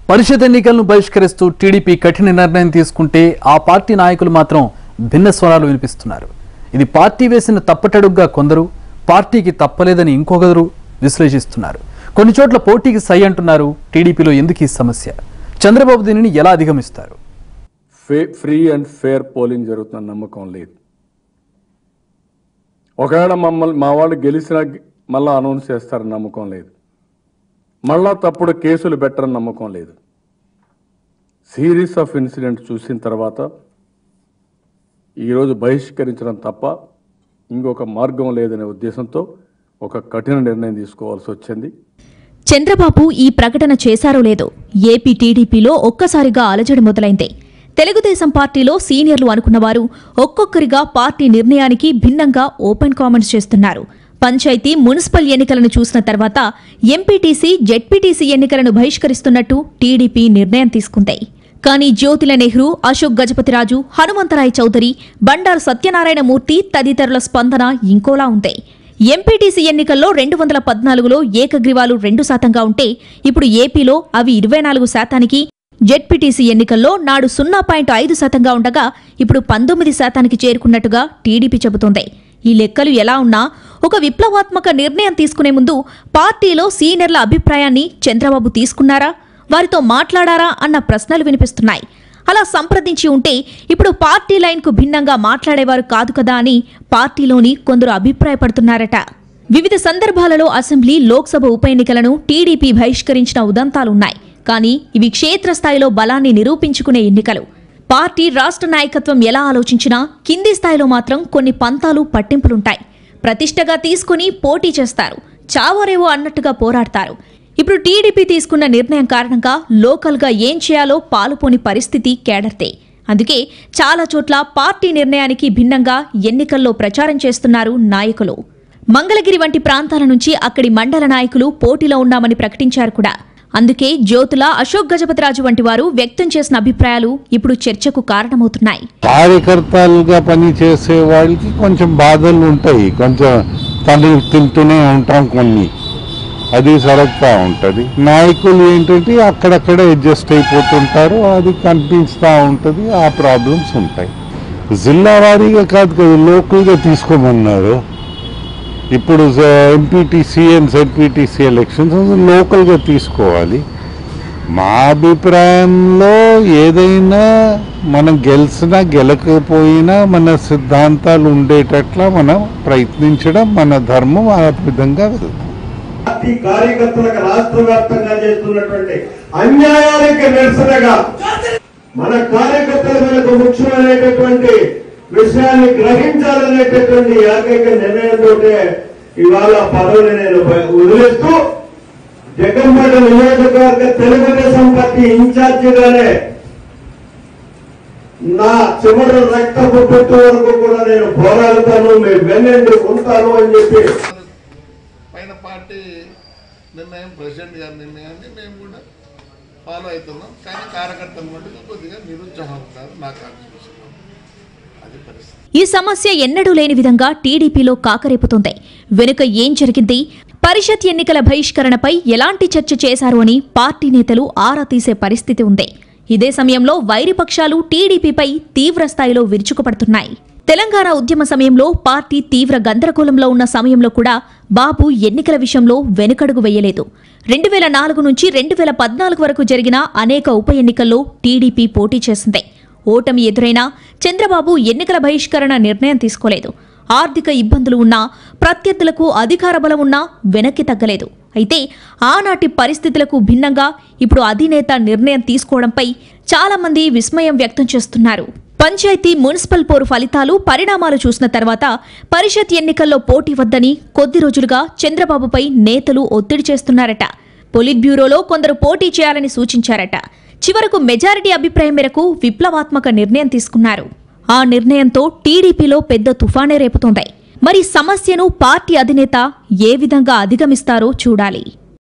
పరిషత్ ఎన్నికలను బహిష్కరిస్తూ టీడీపీ కఠిన నిర్ణయం తీసుకుంటే ఆ పార్టీ నాయకులు మాత్రం భిన్న స్వరాలు వినిపిస్తున్నారు ఇది పార్టీ వేసిన తప్పటడుగ్గా కొందరు పార్టీకి తప్పలేదని ఇంకొకరు విశ్లేషిస్తున్నారు కొన్ని చోట్ల పోటీకి సై అంటున్నారు టీడీపీలో ఎందుకు ఈ సమస్య చంద్రబాబు దీనిని ఎలా అధిగమిస్తారు ఫే ఫ్రీ అండ్ ఫేర్ పోలింగ్ జరుగుతున్న నమ్మకం లేదు ఒకవేళ మమ్మల్ని మా వాళ్ళు గెలిచినా మళ్ళా అనౌన్స్ చేస్తారని నమ్మకం లేదు మళ్ళా తప్పుడు కేసులు పెట్టరని నమ్మకం లేదు సిరీస్ ఆఫ్ ఇన్సిడెంట్స్ చూసిన తర్వాత ఈరోజు బహిష్కరించడం తప్ప ఇంకొక మార్గం లేదనే ఉద్దేశంతో ఒక కఠిన నిర్ణయం తీసుకోవాల్సి వచ్చింది చంద్రబాబు ఈ ప్రకటన చేశారో లేదో ఏపీ టీడీపీలో ఒక్కసారిగా అలజడి మొదలైంది తెలుగుదేశం పార్టీలో సీనియర్లు అనుకున్నవారు ఒక్కొక్కరిగా పార్టీ నిర్ణయానికి భిన్నంగా ఓపెన్ కామెంట్స్ చేస్తున్నారు పంచాయతీ మున్సిపల్ ఎన్నికలను చూసిన తర్వాత ఎంపీటీసీ జెడ్పీటీసీ ఎన్నికలను బహిష్కరిస్తున్నట్టు టీడీపీ నిర్ణయం తీసుకుంది కానీ జ్యోతిల నెహ్రూ అశోక్ గజపతిరాజు హనుమంతరాయ్ చౌదరి బండారు సత్యనారాయణ మూర్తి తదితరుల స్పందన ఇంకోలా ఉంది ఎంపీటీసీ ఎన్నికల్లో రెండు వందల పద్నాలుగులో ఏకగ్రీవాలు రెండు శాతంగా ఉంటే ఇప్పుడు ఏపీలో అవి ఇరవై నాలుగు శాతానికి జెడ్పీటీసీ ఎన్నికల్లో నాడు సున్నా పాయింట్ ఐదు శాతంగా ఉండగా ఇప్పుడు పంతొమ్మిది శాతానికి చేరుకున్నట్టుగా టీడీపీ చెబుతోంది ఈ లెక్కలు ఎలా ఉన్నా ఒక విప్లవాత్మక నిర్ణయం తీసుకునే ముందు పార్టీలో సీనియర్ల అభిప్రాయాన్ని చంద్రబాబు తీసుకున్నారా వారితో మాట్లాడారా అన్న ప్రశ్నలు వినిపిస్తున్నాయి అలా సంప్రదించి ఉంటే ఇప్పుడు పార్టీ లైన్కు భిన్నంగా మాట్లాడేవారు కాదు కదా అని పార్టీలోని కొందరు అభిప్రాయపడుతున్నారట వివిధ సందర్భాలలో అసెంబ్లీ లోక్సభ ఉప ఎన్నికలను టీడీపీ బహిష్కరించిన ఉదంతాలున్నాయి కానీ ఇవి క్షేత్రస్థాయిలో బలాన్ని నిరూపించుకునే ఎన్నికలు పార్టీ రాష్ట్ర నాయకత్వం ఎలా ఆలోచించినా కింది స్థాయిలో మాత్రం కొన్ని పంతాలు పట్టింపులుంటాయి ప్రతిష్టగా తీసుకుని పోటీ చేస్తారు చావోరేవో అన్నట్టుగా పోరాడతారు ఇప్పుడు టీడీపీ తీసుకున్న నిర్ణయం కారణంగా లోకల్గా ఏం చేయాలో పాలుపోని పరిస్థితి కేడర్తే అందుకే చాలా చోట్ల పార్టీ నిర్ణయానికి భిన్నంగా ఎన్నికల్లో ప్రచారం చేస్తున్నారు నాయకులు మంగళగిరి వంటి ప్రాంతాల నుంచి అక్కడి మండల నాయకులు పోటీలో ఉన్నామని ప్రకటించారు కూడా అందుకే జ్యోతుల అశోక్ గజపతిరాజు వంటి వారు వ్యక్తం చేసిన అభిప్రాయాలు ఇప్పుడు చర్చకు కారణమవుతున్నాయి కార్యకర్తలుగా పనిచేసే వాళ్ళకి కొంచెం బాధలు ఉంటాయి కొంచెం తల్లి తింటూనే ఉంటాం కొన్ని అది సరగ్గా ఉంటుంది నాయకులు ఏంటంటే అక్కడక్కడ అడ్జస్ట్ అయిపోతుంటారు అది కనిపిస్తూ ఉంటుంది ఆ ప్రాబ్లమ్స్ ఉంటాయి జిల్లా వారీగా కాదు కదా లోకల్గా తీసుకోమన్నారు ఇప్పుడు ఎంపీటీసీ అండ్ జెడ్పీటీసీ ఎలక్షన్స్ లోకల్గా తీసుకోవాలి మా అభిప్రాయంలో ఏదైనా మనం గెలిచినా గెలకపోయినా మన సిద్ధాంతాలు ఉండేటట్ల మనం ప్రయత్నించడం మన ధర్మం ఆ విధంగా వెళ్తాం పార్టీ కార్యకర్తలకు రాష్ట్ర వ్యాప్తంగా చేస్తున్నటువంటి అన్యాయానికి నిరసనగా మన కార్యకర్తల మనకు ముఖ్యమైనటువంటి విషయాన్ని గ్రహించాలనేటటువంటి ఏకైక నిర్ణయంతో ఇవాళ పదవిని నేను వదిలేస్తూ జగన్పేట నియోజకవర్గ తెలుగుదేశం పార్టీ ఇన్ఛార్జిగానే నా చివరి రక్త పొట్టు వరకు కూడా నేను పోరాడుతాను మీ వెన్నండి ఉంటాను అని చెప్పి పైన పార్టీ నిర్ణయం ప్రెసిడెంట్ గారి నిర్ణయాన్ని మేము కూడా ఫాలో అవుతున్నాం కానీ కార్యకర్తల మటుకు కొద్దిగా నిరుత్సాహం ఉన్నారు నాకు అనిపిస్తుంది అది పరిస్థితి ఈ సమస్య ఎన్నడూ లేని విధంగా టీడీపీలో కాకరేపుతోంది వెనుక ఏం జరిగింది పరిషత్ ఎన్నికల బహిష్కరణపై ఎలాంటి చర్చ చేశారు అని పార్టీ నేతలు ఆరా తీసే పరిస్థితి ఉంది ఇదే సమయంలో వైరిపక్షాలు టీడీపీపై తీవ్ర స్థాయిలో విరుచుకుపడుతున్నాయి తెలంగాణ ఉద్యమ సమయంలో పార్టీ తీవ్ర గందరగోళంలో ఉన్న సమయంలో కూడా బాబు ఎన్నికల విషయంలో వెనుకడుగు వేయలేదు రెండు వేల నాలుగు నుంచి రెండు వేల పద్నాలుగు వరకు జరిగిన అనేక ఉప ఎన్నికల్లో టీడీపీ పోటీ చేసింది ఓటమి ఎదురైనా చంద్రబాబు ఎన్నికల బహిష్కరణ నిర్ణయం తీసుకోలేదు ఆర్థిక ఇబ్బందులు ఉన్నా ప్రత్యర్థులకు అధికార బలం ఉన్నా వెనక్కి తగ్గలేదు అయితే ఆనాటి పరిస్థితులకు భిన్నంగా ఇప్పుడు అధినేత నిర్ణయం తీసుకోవడంపై చాలా మంది విస్మయం వ్యక్తం చేస్తున్నారు పంచాయతీ మున్సిపల్ పోరు ఫలితాలు పరిణామాలు చూసిన తర్వాత పరిషత్ ఎన్నికల్లో పోటీ వద్దని కొద్ది రోజులుగా చంద్రబాబుపై నేతలు ఒత్తిడి చేస్తున్నారట పొలిట్ బ్యూరోలో కొందరు పోటీ చేయాలని సూచించారట చివరకు మెజారిటీ అభిప్రాయం మేరకు విప్లవాత్మక నిర్ణయం తీసుకున్నారు ఆ నిర్ణయంతో టీడీపీలో పెద్ద తుఫానే రేపుతోంది మరి సమస్యను పార్టీ అధినేత ఏ విధంగా అధిగమిస్తారో చూడాలి